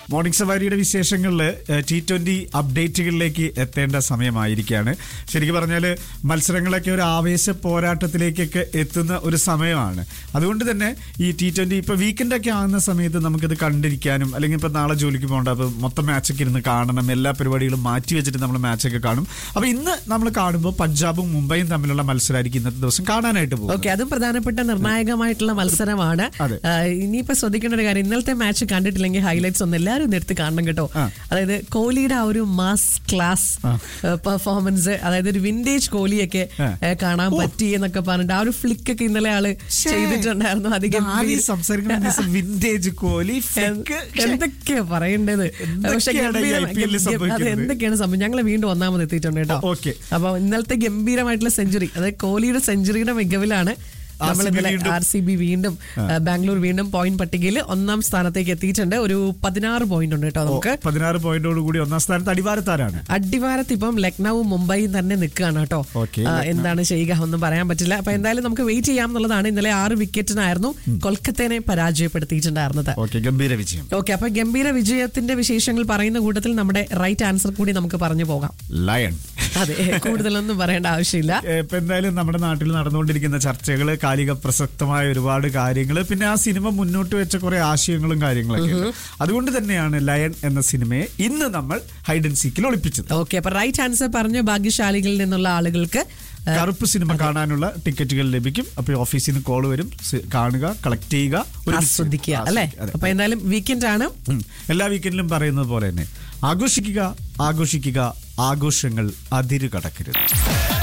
Morning സവാരിയുടെ വിശേഷങ്ങളിൽ T twenty അപ്ഡേറ്റുകളിലേക്ക് എത്തേണ്ട സമയമായിരിക്കുകയാണ് ശരിക്കും പറഞ്ഞാൽ മത്സരങ്ങളൊക്കെ ഒരു ആവേശ പോരാട്ടത്തിലേക്കൊക്കെ എത്തുന്ന ഒരു സമയമാണ് അതുകൊണ്ട് തന്നെ ഈ ടി ട്വന്റി ഇപ്പൊ വീക്കെൻഡ് ഒക്കെ ആകുന്ന സമയത്ത് നമുക്കിത് കണ്ടിരിക്കാനും അല്ലെങ്കിൽ ഇപ്പൊ നാളെ ജോലിക്ക് പോകണ്ട അപ്പൊ മൊത്തം മാച്ചൊക്കെ ഇരുന്ന് കാണണം എല്ലാ പരിപാടികളും മാറ്റി വെച്ചിട്ട് നമ്മൾ മാച്ചൊക്കെ കാണും അപ്പൊ ഇന്ന് നമ്മൾ കാണുമ്പോൾ പഞ്ചാബും മുംബൈയും തമ്മിലുള്ള മത്സരമായിരിക്കും ഇന്നത്തെ ദിവസം കാണാനായിട്ട് പോകും ഓക്കെ അതും പ്രധാനപ്പെട്ട നിർണായകമായിട്ടുള്ള മത്സരമാണ് അതെ. ആ, ഇനിയിപ്പോ ശ്രദ്ധിക്കേണ്ട ഒരു കാര്യം ഇന്നലത്തെ മാച്ച് കണ്ടിട്ടില്ലെങ്കിൽ ഹൈലൈറ്റ്സ് ഒന്ന് എല്ലാവരും ഒന്ന് എടുത്ത് കാണണം കേട്ടോ ആ. അതായത് കോഹ്ലിയുടെ ആ ഒരു മാസ് ക്ലാസ് പെർഫോമൻസ് അതായത് ഒരു വിന്റേജ് കോഹ്ലിയൊക്കെ ആ. ഏ, കാണാൻ പറ്റി എന്നൊക്കെ പറഞ്ഞിട്ട് ആ ഒരു ഫ്ലിക്ക് ഒക്കെ ഇന്നലെ ആള് ചെയ്തിട്ടുണ്ടായിരുന്നു അധികം വിന്റേജ് കോഹ്ലി fake. എന്തൊക്കെയാ പറയേണ്ടത് പക്ഷെ എന്തൊക്കെയാണ് ഈ ഗംഭീരം- IPL ൽ ഗം- സംഭവിക്കുന്നത്? അത് എന്തൊക്കെയാണ് സംഭവം ഞങ്ങൾ വീണ്ടും ഒന്നാമത് എത്തിയിട്ടുണ്ട് കേട്ടോ ഓക്കെ. അപ്പൊ ഇന്നലത്തെ ഗംഭീരമായിട്ടുള്ള സെഞ്ചുറി അതായത് കോഹ്ലിയുടെ സെഞ്ചുറിയുടെ മികവിലാണ് നമ്മൾ RCB ഇന്നലെ വീണ്ടും. ആർ സി ബി വീണ്ടും ആ, ബാംഗ്ലൂർ വീണ്ടും പോയിന്റ് പട്ടികയിൽ ഒന്നാം സ്ഥാനത്തേക്ക് എത്തിയിട്ടുണ്ട് ഒരു പതിനാറ് പോയിന്റ് ഉണ്ട് കേട്ടോ നമുക്ക് പതിനാറ് പോയിന്റോട് കൂടി ഒന്നാം സ്ഥാനത്ത് അടിവാരത്താരാണ് അടിവാരത്ത് ഇപ്പം ലക്നൌവും മുംബൈയും തന്നെ നിൽക്കുകയാണ് കേട്ടോ ഓക്കേ, ആ, എന്താണ് ചെയ്യുക ഒന്നും പറയാൻ പറ്റില്ല അപ്പൊ എന്തായാലും നമുക്ക് വെയിറ്റ് ചെയ്യാം എന്നുള്ളതാണ് ഇന്നലെ ആറ് വിക്കറ്റിനായിരുന്നു കൊൽക്കത്തേനെ പരാജയപ്പെടുത്തിയിട്ടുണ്ടായിരുന്നത് ഓക്കെ ഗംഭീര വിജയം ഓക്കെ അപ്പൊ ഗംഭീര വിജയത്തിന്റെ വിശേഷങ്ങൾ പറയുന്ന കൂട്ടത്തിൽ നമ്മുടെ റൈറ്റ് ആൻസർ കൂടി നമുക്ക് പറഞ്ഞു പോകാം ലയൺ അതെ കൂടുതലൊന്നും പറയേണ്ട ആവശ്യമില്ല ഇപ്പൊ എന്തായാലും നമ്മുടെ നാട്ടിൽ നടന്നുകൊണ്ടിരിക്കുന്ന ചർച്ചകള് കാലിക പ്രസക്തമായ ഒരുപാട് കാര്യങ്ങൾ പിന്നെ ആ സിനിമ മുന്നോട്ട് വെച്ച കുറെ ആശയങ്ങളും കാര്യങ്ങളൊക്കെ ഉണ്ട്. അതുകൊണ്ട് തന്നെയാണ് ലയൺ എന്ന സിനിമയെ ഇന്ന് നമ്മൾ ഹൈഡ് ആൻഡ് സീക്കിൽ ഒളിപ്പിച്ചത് ഓക്കെ അപ്പൊ റൈറ്റ് ആൻസർ പറഞ്ഞ ഭാഗ്യശാലികളിൽ നിന്നുള്ള ആളുകൾക്ക് കറുപ്പ് സിനിമ കാണാനുള്ള ടിക്കറ്റുകൾ ലഭിക്കും അപ്പൊ ഓഫീസിൽ നിന്ന് കോൾ വരും സി- കാണുക കളക്ട് ചെയ്യുക ഒരുമിച്ച് ആസ്വദിക്കുക അല്ലെ ആസ്വദിക്കുക. അതെ. അപ്പൊ എന്തായാലും വീക്കെൻഡ് ആണ് ഉം. എല്ലാ വീക്കെൻഡിലും പറയുന്നത് പോലെ തന്നെ ആഘോഷിക്കുക ആഘോഷിക്കുക ആഘോഷങ്ങൾ അതിരു കടക്കരുത്